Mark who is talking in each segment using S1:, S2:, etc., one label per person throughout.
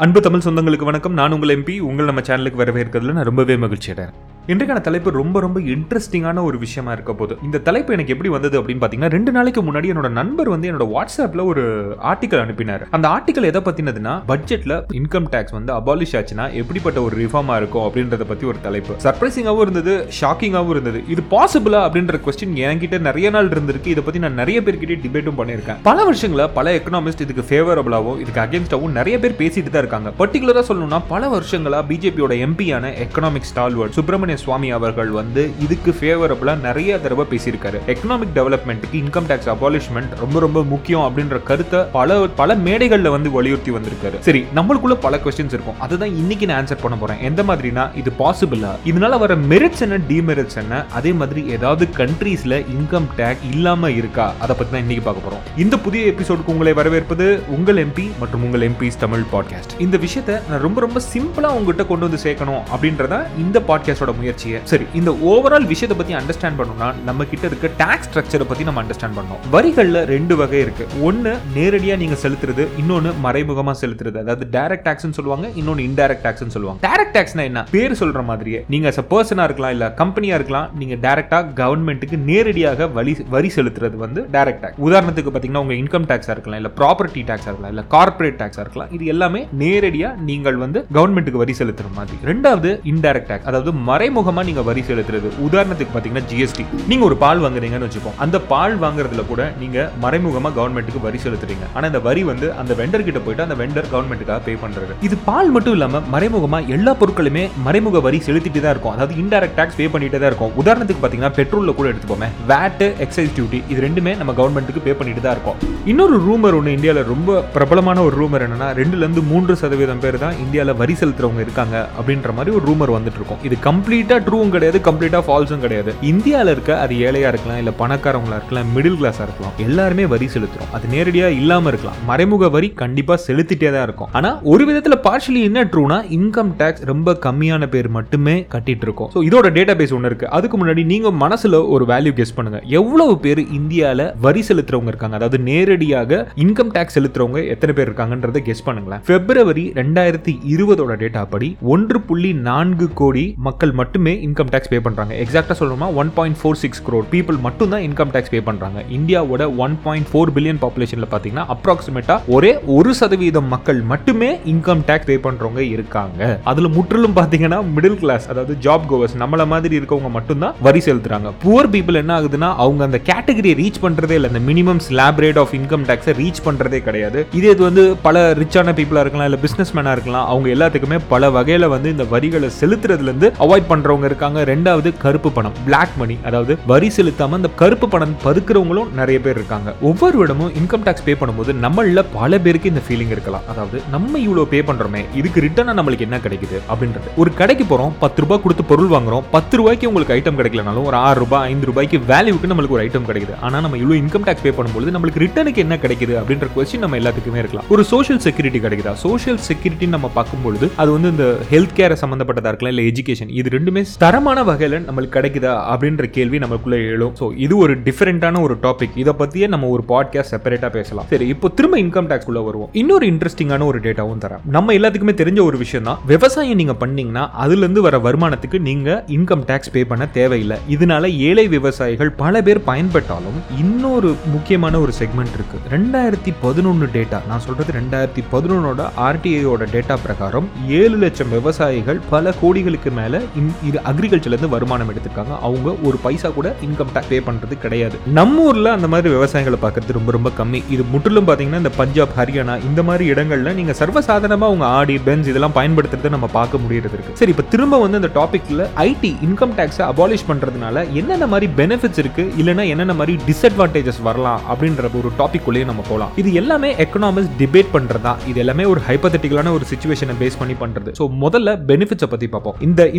S1: அன்பு தமிழ் சொந்தங்களுக்கு வணக்கம் நான் உங்கள் எம்பி உங்கள் நம்ம சேனலுக்கு வரவேற்கிறதுல நான் ரொம்பவே மகிழ்ச்சி அடைறேன் இன்றைக்கான தலைப்பு ரொம்ப ரொம்ப இன்ட்ரெஸ்டிங்கான ஒரு விஷயமா இருக்க போது இந்த தலைப்பு எனக்கு எப்படி வந்தது அப்படின்னு பார்த்தீங்கன்னா ரெண்டு நாளைக்கு முன்னாடி என்னோட நண்பர் வந்து என்னோட வாட்ஸ்அப்பில் ஒரு ஆர்டிக்கல் அனுப்பினார் அந்த ஆர்டிக்கல் எதை பற்றினதுன்னா பட்ஜெட்டில் இன்கம் டேக்ஸ் வந்து அபாலிஷ் ஆச்சுன்னா எப்படிப்பட்ட ஒரு ரிஃபார்மாக இருக்கும் அப்படின்றத பற்றி ஒரு தலைப்பு சர்ப்ரைசிங்காகவும் இருந்தது ஷாக்கிங்காகவும் இருந்தது இது பாசிபிளா அப்படின்ற கொஸ்டின் என்கிட்ட நிறைய நாள் இருந்திருக்கு இதை பற்றி நான் நிறைய பேர்கிட்ட டிபேட்டும் பண்ணியிருக்கேன் பல வருஷங்களா பல எக்கனாமிஸ்ட் இதுக்கு ஃபேவரபிளாகவும் இதுக்கு அகேன்ஸ்டாகவும் நிறைய பேர் பேசிட்டு தான் இருக்காங்க பர்டிகுலராக சொல்லணும்னா பல வருஷங்களா பிஜேபியோட எம்பியான எக்கனாமிக் ஸ்டால்வர்ட் சுப்பிரமணிய சுவாமி அவர்கள் வந்து இதுக்கு ஃபேவரபிளா நிறைய தடவை பேசியிருக்காரு எக்கனாமிக் டெவலப்மெண்ட்டுக்கு இன்கம் டேக்ஸ் அபாலிஷ்மெண்ட் ரொம்ப ரொம்ப முக்கியம் அப்படின்ற கருத்தை பல பல மேடைகள்ல வந்து வலியுறுத்தி வந்திருக்காரு சரி நம்மளுக்குள்ள பல கொஸ்டின்ஸ் இருக்கும் அதை தான் இன்னைக்கு நான் ஆன்சர் பண்ண போறேன் எந்த மாதிரினா இது பாசிபிளா இதனால வர மெரிட்ஸ் என்ன டிமெரிட்ஸ் என்ன அதே மாதிரி ஏதாவது கண்ட்ரீஸ்ல இன்கம் டேக்ஸ் இல்லாம இருக்கா அதை பத்தி தான் இன்னைக்கு பார்க்க போறோம் இந்த புதிய எபிசோடுக்கு உங்களை வரவேற்பது உங்கள் எம்பி மற்றும் உங்கள் எம்பிஸ் தமிழ் பாட்காஸ்ட் இந்த விஷயத்தை நான் ரொம்ப ரொம்ப சிம்பிளா உங்ககிட்ட கொண்டு வந்து சேர்க்கணும் அப்படின்றத இந்த பாட்காஸ்டோட முயற்சியை சரி இந்த ஓவரால் விஷயத்தை பத்தி அண்டர்ஸ்டாண்ட் பண்ணணும்னா நம்ம கிட்ட இருக்க டாக்ஸ் ஸ்ட்ரக்சரை பத்தி நம்ம அண்டர்ஸ்டாண்ட் பண்ணணும் வரிகள்ல ரெண்டு வகை இருக்கு ஒன்னு நேரடியா நீங்க செலுத்துறது இன்னொன்னு மறைமுகமா செலுத்துறது அதாவது டைரக்ட் டாக்ஸ்னு சொல்லுவாங்க இன்னொன்னு இன்டைரக்ட் டாக்ஸ்னு சொல்லுவாங்க டைரக்ட் டாக்ஸ்னா என்ன பேர் சொல்ற மாதிரியே நீங்க as a பர்சனா இருக்கலாம் இல்ல கம்பெனியா இருக்கலாம் நீங்க டைரக்டா கவர்மெண்ட்டுக்கு நேரடியாக வரி வரி செலுத்துறது வந்து டைரக்ட் டாக்ஸ் உதாரணத்துக்கு பாத்தீங்கன்னா உங்க இன்கம் டாக்ஸா இருக்கலாம் இல்ல ப்ராப்பர்ட்டி டாக்ஸா இருக்கலாம் இல்ல கார்ப்பரேட் டாக்ஸா இருக்கலாம் இது எல்லாமே நேரடியா நீங்கள் வந்து கவர்மெண்ட்டுக்கு வரி செலுத்துற மாதிரி ரெண்டாவது இன்டைரக்ட் டாக்ஸ் அதாவது மறைமுகமா நீங்க வரி செலுத்துறது உதாரணத்துக்கு பாத்தீங்கன்னா ஜிஎஸ்டி நீங்க ஒரு பால் வாங்குறீங்கன்னு வச்சுப்போம் அந்த பால் வாங்குறதுல கூட நீங்க மறைமுகமா கவர்மெண்ட்டுக்கு வரி செலுத்துறீங்க ஆனா இந்த வரி வந்து அந்த வெண்டர் கிட்ட போயிட்டு அந்த வெண்டர் கவர்மெண்ட்டுக்காக பே பண்றது இது பால் மட்டும் இல்லாம மறைமுகமா எல்லா பொருட்களுமே மறைமுக வரி செலுத்திட்டு தான் இருக்கும் அதாவது இன்டைரக்ட் டாக்ஸ் பே பண்ணிட்டு தான் இருக்கும் உதாரணத்துக்கு பாத்தீங்கன்னா பெட்ரோல்ல கூட எடுத்துப்போமே வேட் எக்ஸைஸ் டியூட்டி இது ரெண்டுமே நம்ம கவர்மெண்ட்டுக்கு பே பண்ணிட்டு தான் இருக்கோம் இன்னொரு ரூமர் ஒன்று இந்தியாவில் ரொம்ப பிரபலமான ஒரு ரூமர் என்னன்னா ரெண்டுல இருந்து மூன்று சதவீதம் பேர் தான் இந்தியாவில் வரி செலுத்துறவங்க இருக்காங்க அப்படின்ற மாதிரி ஒரு ரூமர் வந்துட்டு இருக்கும் இது கம்ப்ளீட்டா ட்ரூவும் கிடையாது கம்ப்ளீட்டா ஃபால்ஸும் கிடையாது இந்தியாவில் இருக்க அது ஏழையா இருக்கலாம் இல்ல பணக்காரங்களா இருக்கலாம் மிடில் கிளாஸா இருக்கலாம் எல்லாருமே வரி செலுத்துறோம் அது நேரடியா இல்லாம இருக்கலாம் மறைமுக வரி கண்டிப்பா செலுத்திட்டே தான் இருக்கும் ஆனா ஒரு விதத்துல பார்ஷலி என்ன ட்ரூனா இன்கம் டேக்ஸ் ரொம்ப கம்மியான பேர் மட்டுமே கட்டிட்டு இருக்கோம் ஸோ இதோட டேட்டா பேஸ் ஒன்று இருக்கு அதுக்கு முன்னாடி நீங்க மனசுல ஒரு வேல்யூ கெஸ் பண்ணுங்க எவ்வளவு பேர் இந்தியால வரி செலுத்துறவங்க இருக்காங்க அதாவது நேரடியாக இன்கம் டேக்ஸ் செலுத்துறவங்க எத்தனை பேர் இருக்காங்கன்றதை கெஸ் பண்ணுங்களேன் பிப்ரவரி ரெண்டாயிரத்தி இருபதோட டேட்டா படி ஒன்று புள்ளி நான்கு கோடி மக்கள் மட்டுமே இன்கம் டேக்ஸ் பே பண்றாங்க எக்ஸாக்டா சொல்லணுமா one point four six crore people மட்டும் தான் இன்கம் டேக்ஸ் பே பண்றாங்க இந்தியாவோட ஒன் பாயிண்ட் ஃபோர் பில்லியன் பாப்புலேஷன்ல பாத்தீங்கன்னா அப்ராக்சிமேட்டா ஒரே ஒரு சதவீதம் மக்கள் மட்டுமே இன்கம் டேக்ஸ் பே பண்றவங்க இருக்காங்க அதுல முற்றிலும் பாத்தீங்கன்னா மிடில் கிளாஸ் அதாவது ஜாப் கோவர்ஸ் நம்மள மாதிரி இருக்கவங்க மட்டும்தான் வரி செலுத்துறாங்க புவர் பீப்புள் என்ன ஆகுதுன்னா அவங்க அந்த கேட்டகரியை ரீச் பண்றதே இல்லை அந்த minimum slab rate of income டேக்ஸை ரீச் பண்றதே கிடையாது இதே இது வந்து பல ரிச்சான பீப்புளா இருக்கலாம் இல்ல பிசினஸ் மேனா இருக்கலாம் அவங்க எல்லாத்துக்குமே பல வகையில வந்து இந்த வரிகளை செலுத்துறதுல இருந்து அவாய்ட் பண்றவங்க இருக்காங்க ரெண்டாவது கருப்பு பணம் பிளாக் மணி அதாவது வரி செலுத்தாம இந்த கருப்பு பணம் பதுக்குறவங்களும் நிறைய பேர் இருக்காங்க ஒவ்வொரு இடமும் இன்கம் டேக்ஸ் பே பண்ணும்போது நம்மள பல பேருக்கு இந்த ஃபீலிங் இருக்கலாம் அதாவது நம்ம இவ்வளவு பே பண்றோமே இதுக்கு ரிட்டர்னா நம்மளுக்கு என்ன கிடைக்குது அப்படின்றது ஒரு கடைக்கு போறோம் பத்து ரூபாய் கொடுத்து பொருள் வாங்குறோம் பத்து ரூபாய்க்கு உங்களுக்கு ஐட்டம் கிடைக்கலனாலும் ஒரு ஆறு ரூபாய் ஐந்து ரூபாய்க்கு வேல்யூக்கு நம்மளுக்கு ஒரு ஐட்டம் கிடைக்குது ஆனா நம்ம இவ்வளவு இன்கம் டேக்ஸ் பே பண்ணும்போது நம்மளுக்கு ரிட்டர்னுக்கு என்ன கிடைக்குது அப்படின்ற கொஸ்டின் நம்ம எல்லாத்துக்குமே இருக்கலாம் ஒரு சோஷியல் செக்யூரிட்டி கிடைக்குதா சோஷியல் செக்யூரிட்டி நம்ம பார்க்கும்பொழுது அது வந்து இந்த ஹெல்த் கேர் சம்பந்தப்பட்டதா இருக்கலாம் இல்ல எஜுகேஷன் இது ரெண்டுமே தரமான வகையில நம்மளுக்கு கிடைக்குதா அப்படின்ற கேள்வி நமக்குள்ள எழும் ஸோ இது ஒரு டிஃபரெண்டான ஒரு டாபிக் இதை பத்தியே நம்ம ஒரு பாட்காஸ்ட் செப்பரேட்டா பேசலாம் சரி இப்போ திரும்ப இன்கம் டேக்ஸ் குள்ள வருவோம் இன்னொரு இன்ட்ரெஸ்டிங்கான ஒரு டேட்டாவும் தரேன் நம்ம எல்லாத்துக்குமே தெரிஞ்ச ஒரு விஷயம் தான் விவசாயம் நீங்க பண்ணீங்கன்னா அதுல இருந்து வர வருமானத்துக்கு நீங்க இன்கம் டேக்ஸ் பே பண்ண தேவையில்லை இதனால ஏழை விவசாயிகள் பல பேர் பயன்பட்டாலும் இன்னொரு முக்கியமான ஒரு செக்மெண்ட் இருக்கு ரெண்டாயிரத்தி பதினொன்னு டேட்டா நான் சொல்றது ரெண்டாயிரத்தி பதினொன்னோட ஆர்டிஐயோட டேட்டா பிரகாரம் ஏழு லட்சம் விவசாயிகள் பல கோடிகளுக்கு மேல இன்- இது அக்ரிகல்ச்சர்ல இருந்து வருமானம் எடுத்திருக்காங்க அவங்க ஒரு பைசா கூட இன்கம் டேக்ஸ் பே பண்றது கிடையாது நம்ம ஊர்ல அந்த மாதிரி விவசாயிகளை பார்க்கறது ரொம்ப ரொம்ப கம்மி இது முற்றிலும் பாத்தீங்கன்னா இந்த பஞ்சாப் ஹரியானா இந்த மாதிரி இடங்கள்ல நீங்க சர்வசாதாரணமா உங்க ஆடி பென்ஸ் இதெல்லாம் பயன்படுத்துறதை நம்ம பார்க்க முடியறது இருக்கு சரி இப்போ திரும்ப வந்து இந்த டாபிக்ல ஐடி இன்கம் டேக்ஸை அபாலிஷ் பண்றதுனால என்னென்ன மாதிரி பெனிஃபிட்ஸ் இருக்கு இல்லைன்னா என்னென்ன மாதிரி டிஸ்அட்வான்டேஜஸ் வரலாம் அப்படின்ற ஒரு டாபிக் உள்ளே நம்ம போகலாம் இது எல்லாமே எக்கனாமிக்ஸ் டிபேட் பண்றதா இது எல்லாமே ஒரு ஹைப்பத்தட்டிக்கலான ஒரு சுச்சுவேஷனை பேஸ் பண்ணி பண்றது ஸோ முதல்ல பெனிஃபிட்ஸை பத்தி பார்ப்போம் இந்த இன்கம் டேக்ஸ்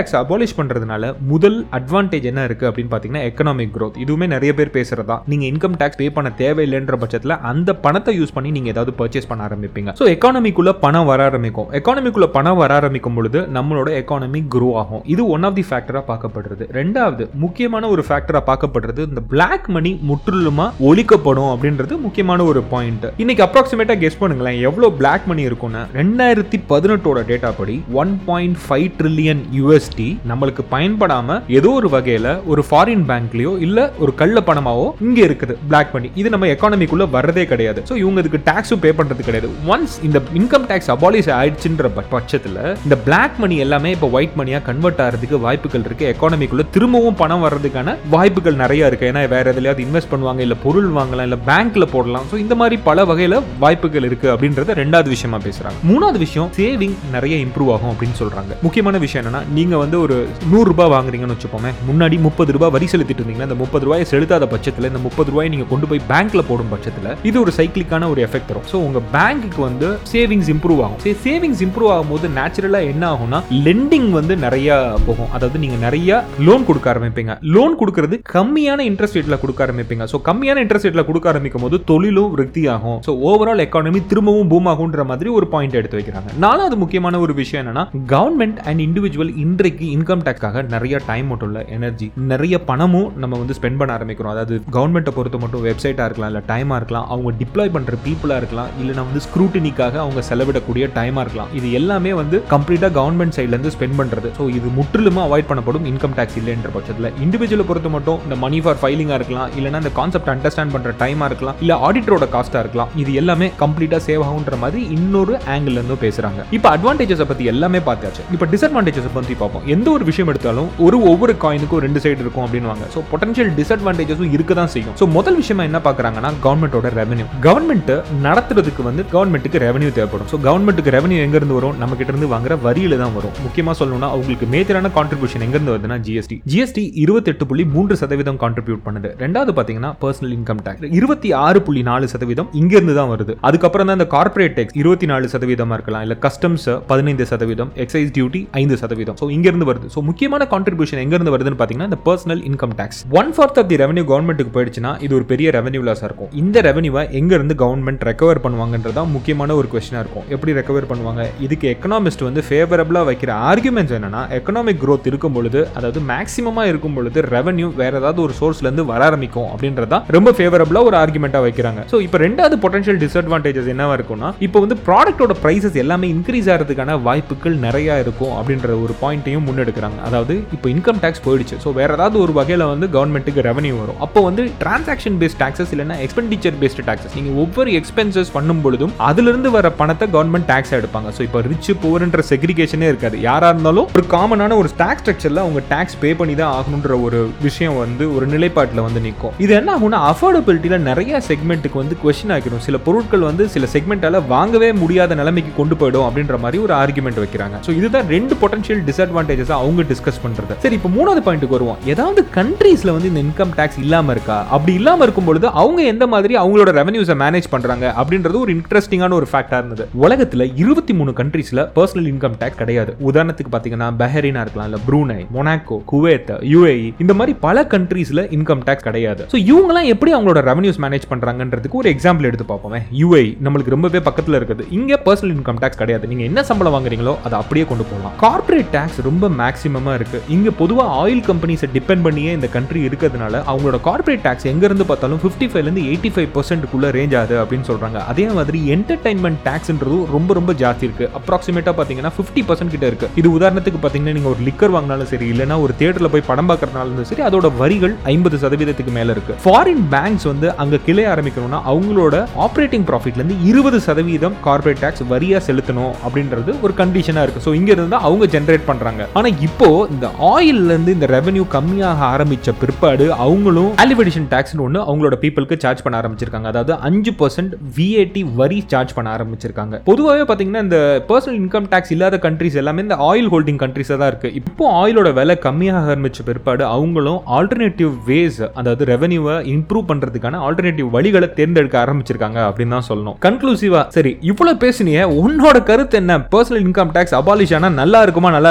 S1: டேக்ஸ் அபாலிஷ் பண்றதுனால முதல் அட்வான்டேஜ் என்ன இருக்கு அப்படின்னு பாத்தீங்கன்னா எக்கனாமிக் growth இதுவுமே நிறைய பேர் பேசுறதா நீங்க இன்கம் டேக்ஸ் பே பண்ண தேவையில்லைன்ற பட்சத்தில் அந்த பணத்தை யூஸ் பண்ணி நீங்க ஏதாவது பர்ச்சேஸ் பண்ண ஆரம்பிப்பீங்க ஸோ எக்கானமிக்குள்ள பணம் வர ஆரம்பிக்கும் எக்கானமிக்குள்ள பணம் வர ஆரம்பிக்கும் பொழுது நம்மளோட எக்கானமி grow ஆகும் இது ஒன் ஆஃப் தி ஃபேக்டரா பார்க்கப்படுறது ரெண்டாவது முக்கியமான ஒரு ஃபேக்டரா பார்க்கப்படுறது இந்த பிளாக் மணி முற்றிலுமா ஒழிக்கப்படும் அப்படின்றது முக்கியமான ஒரு பாயிண்ட் இன்னைக்கு அப்ராக்சிமேட்டா கெஸ் பண்ணுங்களேன் எவ்வளவு பிளாக் மணி இருக்கும்னு ரெண்டாயிரத்தி பதினெட்டோட டேட்டா படி one point five trillion USD நம்மளுக்கு பயன்படாம ஏதோ ஒரு வகையில ஒரு ஃபாரின் பேங்க்லயோ இல்ல ஒரு கள்ள பணமாவோ இங்க இருக்குது பிளாக் மணி இது நம்ம எக்கானமிக்குள்ள வர்றதே கிடையாது ஸோ இவங்க இதுக்கு டாக்ஸும் பே பண்றது கிடையாது ஒன்ஸ் இந்த இன்கம் டேக்ஸ் அபாலிஷ் ஆயிடுச்சுன்ற ப- பட்சத்துல இந்த பிளாக் மணி எல்லாமே இப்போ ஒயிட் மணியா கன்வெர்ட் ஆகிறதுக்கு வாய்ப்புகள் இருக்கு எக்கானமிக்குள்ள திரும்பவும் பணம் வர்றதுக்கான வாய்ப்புகள் நிறைய இருக்கு ஏன்னா வேற எதுலயாவது இன்வெஸ்ட் பண்ணுவாங்க இல்ல பொருள் வாங்கலாம் இல்ல பேங்க்ல போடலாம் ஸோ இந்த மாதிரி பல வகையில வாய்ப்புகள் இருக்கு அப்படின்றத ரெண்டாவது விஷயமா பேசுறாங்க மூணாவது விஷயம் சேவிங் நிறைய இம்ப்ரூவ் ஆகும் அப்படின்னு சொல்றாங்க முக்கியமான விஷயம் என்னன்னா நீங்க வந்து ஒரு நூறு ரூபாய் வாங்குறீங்கன்னு வச்சுப்போமே முன்னாடி முப்பது ரூபாய் வரி செலுத்திட்டு இருந்தீங்கன்னா இந்த முப்பது ரூபாயை செலுத்தாத பட்சத்துல இந்த முப்பது ரூபாயை நீங்க கொண்டு போய் பேங்க்ல போடும் பட்சத்துல இது ஒரு சைக்கிளிக்கான ஒரு எஃபெக்ட் தரும் ஸோ உங்க பேங்க்குக்கு வந்து சேவிங்ஸ் இம்ப்ரூவ் ஆகும் சேவிங்ஸ் இம்ப்ரூவ் ஆகும்போது நேச்சுரலா என்ன ஆகும்னா லெண்டிங் வந்து நிறைய போகும் அதாவது நீங்க நிறைய லோன் கொடுக்க ஆரம்பிப்பீங்க லோன் கொடுக்கறது கம்மியான இன்ட்ரெஸ்ட் ரேட்ல கொடுக்க ஆரம்பிப்பீங்க ஸோ கம்மியான இன்ட்ரெஸ்ட் ரேட்ல கொடுக்க ஆரம்பிக்கும் போது தொழிலும் விருத்தி ஆகும் ஸோ ஓவரால் எக்கானமி திரும்பவும் பூம் ஆகுன்ற மாதிரி ஒரு பாயிண்ட் எடுத்து வைக்கிறாங்க நாலாவது முக்கியமான ஒரு விஷயம் என்னன்னா கவர்மெண்ட் அண்ட் இண்டிவிஜுவல் இன்றைக்கு இன்கம் டேக்ஸ்க்காக நிறைய டைம் மட்டும் இல்ல எனர்ஜி நிறைய பணமும் நம்ம வந்து ஸ்பெண்ட் பண்ண ஆரம்பிக்கிறோம் அதாவது கவர்மெண்ட்டை பொறுத்த மட்டும் வெப்சைட்டா இருக்கலாம் இல்ல டைமா இருக்கலாம் அவங்க டிப்ளாய் பண்ற பீப்புளா இருக்கலாம் இல்லைன்னா வந்து ஸ்க்ரூட்டினிக்காக அவங்க செலவிடக்கூடிய டைமா இருக்கலாம் இது எல்லாமே வந்து கம்ப்ளீட்டா கவர்மெண்ட் சைட்ல இருந்து ஸ்பெண்ட் பண்றது ஸோ இது முற்றிலுமா அவாய்ட் பண்ணப்படும் இன்கம் டேக்ஸ் இல்லைன்ற பட்சத்தில் இண்டிவிஜுவலை பொறுத்த மட்டும் இந்த மணி ஃபார் ஃபைலிங்கா இருக்கலாம் இல்லைன்னா இந்த கான்செப்ட் அண்டர்ஸ்டாண்ட் பண்ற டைமா இருக்கலாம் இல்ல ஆடிட்டரோட காஸ்டா இருக்கலாம் இது எல்லாமே கம்ப்ளீட்டா சேவ் ஆகுன்ற மாதிரி இன்னொரு ஆங்கிள் இருந்தும் பேசுறாங்க இப்போ அட்வான்டேஜஸ் பத்தி எல்லாமே பார்த்தாச்சு இப்போ டிஸ்அட்வான்டேஜஸ் பத்தி பார்ப்போம் எந்த ஒரு விஷயம் எடுத்தாலும் ஒரு ஒவ்வொரு காயினுக்கும் ரெண்டு சைடு இருக்கும் அப்படின்னுவாங்க ஸோ பொட்டன்ஷியல் டிஸ்அட்வான்டேஜஸும் இருக்க தான் செய்யும் ஸோ முதல் விஷயமா என்ன பார்க்குறாங்கன்னா கவர்மெண்ட்டோட ரெவன்யூ கவர்மெண்ட் நடத்துறதுக்கு வந்து கவர்மெண்ட்டுக்கு ரெவன்யூ தேவைப்படும் ஸோ கவர்மெண்ட்டுக்கு ரெவன்யூ எங்க இருந்து வரும் நம்ம கிட்ட இருந்து வாங்குற வரியில தான் வரும் முக்கியமா சொல்லணும்னா அவங்களுக்கு மேஜரான கான்ட்ரிபியூஷன் எங்க இருந்து வருதுன்னா ஜிஎஸ்டி ஜிஎஸ்டி இருபத்தெட்டு புள்ளி மூன்று சதவீதம் கான்ட்ரிபியூட் பண்ணுது ரெண்டாவது பாத்தீங்கன்னா பர்சனல் இன்கம் டேக்ஸ் இருபத்தி ஆறு புள்ளி நாலு சதவீதம் இங்க இருந்து தான் வருது அதுக்கப்புறம் தான் இந்த கார்பரேட் டேக்ஸ் இருபத்தி நாலு சதவீதமா இருக்கலாம் இல்ல கஸ்டம்ஸ் பதினைந்து சதவீதம் எக்ஸைஸ் டியூட்டி ஐந்து சதவீதம் ஸோ இங்க இருந்து வருது ஸோ முக்கியமான கான்ட்ரிபியூஷன் எங்க இருந்து வருதுன்னு பாத்தீங்கன்னா இந்த personal income tax one fourth of the revenue கவர்மெண்ட்டுக்கு போயிடுச்சுன்னா இது ஒரு பெரிய ரெவன்யூ லாஸா இருக்கும் இந்த ரெவன்யூவை எங்க இருந்து கவர்மெண்ட் ரெக்கவர் பண்ணுவாங்கன்றதா முக்கியமான ஒரு கொஸ்டினா இருக்கும் எப்படி ரெக்கவர் பண்ணுவாங்க இதுக்கு எக்கனாமிஸ்ட் வந்து ஃபேவரபிளா வைக்கிற ஆர்குமெண்ட்ஸ் என்னன்னா எக்கனாமிக் growth இருக்கும் பொழுது அதாவது மேக்ஸிமமா இருக்கும் பொழுது ரெவன்யூ வேற ஏதாவது ஒரு சோர்ஸ்ல இருந்து வர ஆரம்பிக்கும் அப்படின்றதா ரொம்ப ஃபேவரபிளா ஒரு ஆர்குமெண்டா வைக்கிறாங்க ஸோ இப்போ ரெண்டாவது பொட்டன்ஷியல் டிஸ்அட்வான்டேஜஸ் என்னவா இருக்கும்னா இப்போ வந்து ப்ராடக்ட்டோட பிரைசஸ் எல்லாமே இன்க்ரீஸ் ஆகிறதுக்கான வாய்ப்புகள் நிறைய இருக்கும் அப்படின்ற ஒரு பாயிண்ட்டையும் முன்னெடுக்கிறாங்க அதாவது இப்போ இன்கம் டேக்ஸ் போயிடுச்சு ஸோ வேற ஏதாவது ஒரு வகையில் வந்து கவர்மெண்ட்டுக்கு ரெவன்யூ வரும் அப்போ வந்து டிரான்சாக்ஷன் பேஸ்ட் டாக்ஸஸ் இல்லைன்னா எக்ஸ்பெண்டிச்சர் பேஸ்ட் டாக்ஸஸ் நீங்க ஒவ்வொரு எக்ஸ்பென்சஸ் பண்ணும் பொழுதும் அதிலிருந்து வர பணத்தை கவர்மெண்ட் டாக்ஸ் எடுப்பாங்க ஸோ இப்போ ரிச் புவர்ன்ற செக்ரிகேஷனே இருக்காது யாரா இருந்தாலும் ஒரு காமனான ஒரு டாக்ஸ் ஸ்ட்ரக்சர்ல அவங்க டாக்ஸ் பே பண்ணி தான் ஆகணுன்ற ஒரு விஷயம் வந்து ஒரு நிலைப்பாட்டில் வந்து நிற்கும் இது என்ன ஆகும்னா அஃபோர்டபிலிட்டியில் நிறைய செக்மெண்ட்டுக்கு வந்து கொஸ்டின் ஆகிரும் சில பொருட்கள் வந்து சில செக்மெண்ட்டால வாங்கவே முடியாத நிலைமைக்கு கொண்டு போயிடும் அப்படின்ற மாதிரி ஒரு ஆர்குமெண்ட் வைக்கிறாங்க ஸோ இதுதான் ரெண்டு பொட்டன்ஷியல் டிஸ்அட்வான்டேஜஸ் அவங்க டிஸ்கஸ் பண்றது சரி இப்போ மூணாவது பாயிண்ட்டுக்கு வருவோம் ஏதாவது கண்ட்ரீஸ்ல வந்து இந்த இன்கம் டாக்ஸ் இல்லாம இருக்கா அப்படி இல்லாம இருக்கும் பொழுது அவங்க எந்த மாதிரி அவங்களோட ரெவன்யூஸை மேனேஜ் பண்றாங்க அப்படின்றது ஒரு இன்ட்ரெஸ்டிங்கான ஒரு ஃபேக்டா இருந்தது உலகத்துல இருபத்தி மூணு கண்ட்ரீஸ்ல பர்சனல் இன்கம் டேக்ஸ் கிடையாது உதாரணத்துக்கு பாத்தீங்கன்னா பஹரினா இருக்கலாம் இல்ல ப்ரூனை மொனாக்கோ குவேத் யுஏஇ இந்த மாதிரி பல கண்ட்ரீஸ்ல இன்கம் டேக்ஸ் கிடையாது ஸோ இவங்கலாம் எப்படி அவங்களோட ரெவன்யூஸ் மேனேஜ் பண்றாங்கன்றதுக்கு ஒரு எக்ஸாம்பிள் எடுத்து பார்ப்போமே யுஏ நம்மளுக்கு ரொம்பவே பக்கத்துல இருக்குது இங்க பர்சனல் இன்கம் டேக்ஸ் கிடையாது நீங்க என்ன சம்பளம் வாங்குறீங்களோ அதை அப்படியே கொண்டு போகலாம் கார்ப்பரேட் டேக்ஸ் ரொம்ப மேக்ஸிமமா இருக்கு இங்க பொதுவா ஆயில் கம்பெனிஸை டிபெண்ட் பண்ணியே இந்த கண்ட்ரி இருக்கிறதுனால அவங்களோட கார்ப்பரேட் டேக்ஸ் எங்க இருந்து பார்த்தாலும் 55 ஃபைவ்ல இருந்து எயிட்டி ஃபைவ் பர்சன்ட்டுக்குள்ள ரேஞ்ச் ஆகுது அப்படின்னு சொல்றாங்க அதே மாதிரி என்டர்டைன்மெண்ட் டேக்ஸ்ன்றது ரொம்ப ரொம்ப ஜாஸ்தி இருக்கு அப்ராக்சிமேட்டா பாத்தீங்கன்னா 50% பர்சன்ட் கிட்ட இருக்கு இது உதாரணத்துக்கு பாத்தீங்கன்னா நீங்க ஒரு லிக்கர் வாங்கினாலும் சரி இல்லைன்னா ஒரு தியேட்டர்ல போய் படம் பார்க்கறதுனாலும் சரி அதோட வரிகள் ஐம்பது சதவீதத்துக்கு மேல இருக்கு ஃபாரின் பேங்க்ஸ் வந்து அங்க கிளை ஆரம்பிக்கணும்னா அவங்களோட ஆப்ரேட்டிங் ப்ராஃபிட்ல இருந்து இருபது சதவீதம் கார்ப்பரேட் டேக்ஸ் வரியா செலுத்தணும் அப்படின்றது ஒரு கண்டிஷனா இருக்கு ஸோ இங்க இருந்து அவங்க ஜென்ரேட் பண்றாங்க ஆனா இப்போ இந்த ஆயில்ல இருந்து இந்த ரெவென்யூ கம்மியாக ஆரம்பிச்ச பிற்பாடு அவங்களும் வேல்யூவேஷன் டேக்ஸ் ஒன்று அவங்களோட பீப்புளுக்கு சார்ஜ் பண்ண ஆரம்பிச்சிருக்காங்க அதாவது அஞ்சு பர்சன்ட் விஏடி வரி சார்ஜ் பண்ண ஆரம்பிச்சிருக்காங்க பொதுவாகவே பார்த்தீங்கன்னா இந்த பர்சனல் இன்கம் டேக்ஸ் இல்லாத கண்ட்ரிஸ் எல்லாமே இந்த ஆயில் ஹோல்டிங் கண்ட்ரிஸாக தான் இருக்கு இப்போ ஆயிலோட விலை கம்மியாக ஆரம்பிச்ச பிற்பாடு அவங்களும் ஆல்டர்னேட்டிவ் வேஸ் அதாவது ரெவன்யூவை இம்ப்ரூவ் பண்றதுக்கான ஆல்டர்னேட்டிவ் வழிகளை தேர்ந்தெடுக்க ஆரம்பிச்சிருக்காங்க அப்படின்னு தான் சொல்லணும் கன்க்ளூசிவா சரி இவ்வளவு பேசுனியே உன்னோட கருத்து என்ன பர்சனல் இன்கம் டேக்ஸ் அபாலிஷ் ஆனா நல்லா இருக்குமா நல்லா இருக்காதா அப்படின்னு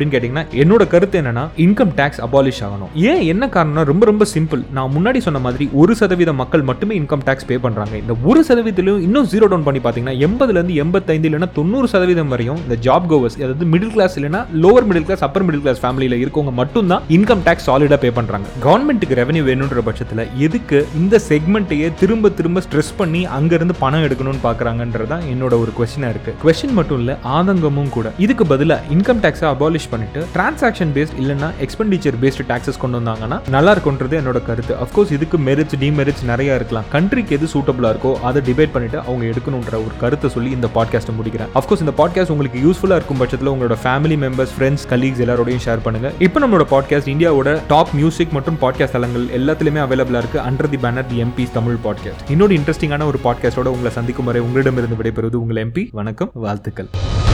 S1: அப்படின்னு கேட்டிங்கன்னா என்னோட கருத்து என்னன்னா இன்கம் டேக்ஸ் அபாலிஷ் ஆகணும் ஏன் என்ன காரணம்னா ரொம்ப ரொம்ப சிம்பிள் நான் முன்னாடி சொன்ன மாதிரி ஒரு சதவீத மக்கள் மட்டுமே இன்கம் டேக்ஸ் பே பண்றாங்க இந்த ஒரு சதவீதத்திலும் இன்னும் ஜீரோ டவுன் பண்ணி பார்த்தீங்கன்னா எண்பதுல இருந்து எண்பத்தைந்து இல்லைன்னா தொண்ணூறு சதவீதம் வரையும் இந்த ஜாப் கோவர்ஸ் அதாவது மிடில் கிளாஸ் இல்லைன்னா lower middle class upper middle class ஃபேமிலியில் இருக்கவங்க மட்டும்தான் இன்கம் டேக்ஸ் சாலிடாக பே பண்றாங்க கவர்மெண்ட்டுக்கு ரெவன்யூ வேணுன்ற பட்சத்தில் எதுக்கு இந்த செக்மெண்ட்டையே திரும்ப திரும்ப ஸ்ட்ரெஸ் பண்ணி அங்கிருந்து பணம் எடுக்கணும்னு பார்க்குறாங்கன்றது தான் என்னோட ஒரு கொஸ்டினாக இருக்கு கொஸ்டின் மட்டும் இல்லை ஆதங்கமும் கூட இதுக்கு பதிலாக இன்கம் டேக்ஸை அபாலிஷ் பண்ணிட்டு டிரான்சாக்ஷன் பேஸ்ட் இல்லைன்னா எக்ஸ்பெண்டிச்சர் பேஸ்டு டாக்ஸஸ் கொண்டு வந்தாங்கன்னா நல்லா இருக்கும்ன்றது என்னோட கருத்து அஃப்கோர்ஸ் இதுக்கு மெரிட்ஸ் டிமெரிட்ஸ் நிறைய இருக்கலாம் கண்ட்ரிக்கு எது சூட்டபிளாக இருக்கோ அதை டிபேட் பண்ணிட்டு அவங்க எடுக்கணுன்ற ஒரு கருத்தை சொல்லி இந்த பாட்காஸ்ட்டை முடிக்கிறேன் அஃப்கோர்ஸ் இந்த பாட்காஸ்ட் உங்களுக்கு யூஸ்ஃபுல்லாக இருக்கும் பட்சத்தில் உங்களோட ஃபேமிலி மெம்பர்ஸ் ஃப்ரெண்ட்ஸ் கலீக்ஸ் எல்லாரோடையும் ஷேர் பண்ணுங்க இப்போ நம்மளோட பாட்காஸ்ட் இந்தியாவோட டாப் மியூசிக் மற்றும் பாட்காஸ்ட் தளங்கள் எல்லாத்துலேயுமே அவைலபிளாக இருக்கு under the banner the MBS Tamil podcast இன்னொரு இன்ட்ரெஸ்டிங்கான ஒரு பாட்காஸ்டோட உங்களை சந்திக்கும் வரை உங்களிடமிருந்து விடைபெறுவது உங்கள் எம்பி வணக்கம் வாழ்த்துக்கள்